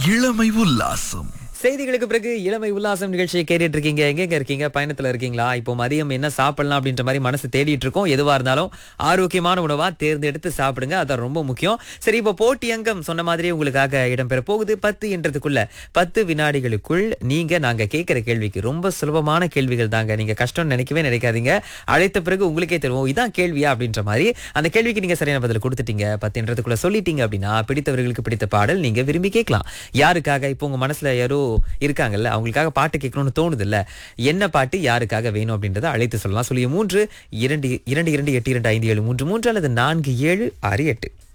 இளமை உல்லாசம் செய்திகளுக்கு பிறகு இளமை உல்லாசம் நிகழ்ச்சியை கேட்டுட்டு இருக்கீங்க எங்கெங்க இருக்கீங்க பயணத்துல இருக்கீங்களா இப்போ மதியம் என்ன சாப்பிடலாம் அப்படின்ற மாதிரி மனசு தேடிட்டு இருக்கோம் எதுவா இருந்தாலும் ஆரோக்கியமான உணவா தேர்ந்தெடுத்து சாப்பிடுங்க அதான் ரொம்ப முக்கியம் சரி இப்போ போட்டி அங்கம் சொன்ன மாதிரி உங்களுக்காக இடம்பெற போகுது பத்து என்றதுக்குள்ள பத்து வினாடிகளுக்குள் நீங்க நாங்க கேட்கிற கேள்விக்கு ரொம்ப சுலபமான கேள்விகள் தாங்க நீங்க கஷ்டம் நினைக்கவே நினைக்காதீங்க அழைத்த பிறகு உங்களுக்கே தெரியும் இதான் கேள்வியா அப்படின்ற மாதிரி அந்த கேள்விக்கு நீங்க சரியான பதில் கொடுத்துட்டீங்க பத்து என்றதுக்குள்ள சொல்லிட்டீங்க அப்படின்னா பிடித்தவர்களுக்கு பிடித்த பாடல் நீங்க விரும்பி கேட்கலாம் யாருக்காக இப்போ உங்க மனசுல யாரோ இருக்காங்கல்ல அவங்களுக்காக பாட்டு கேட்கணும்னு தோணுது இல்ல என்ன பாட்டு யாருக்காக வேணும் அப்படின்றத அழைத்து சொல்லலாம் சொல்லிய மூன்று இரண்டு இரண்டு இரண்டு எட்டு இரண்டு ஐந்து ஏழு மூன்று மூன்று அல்லது நான்கு ஏழு ஆறு எட்டு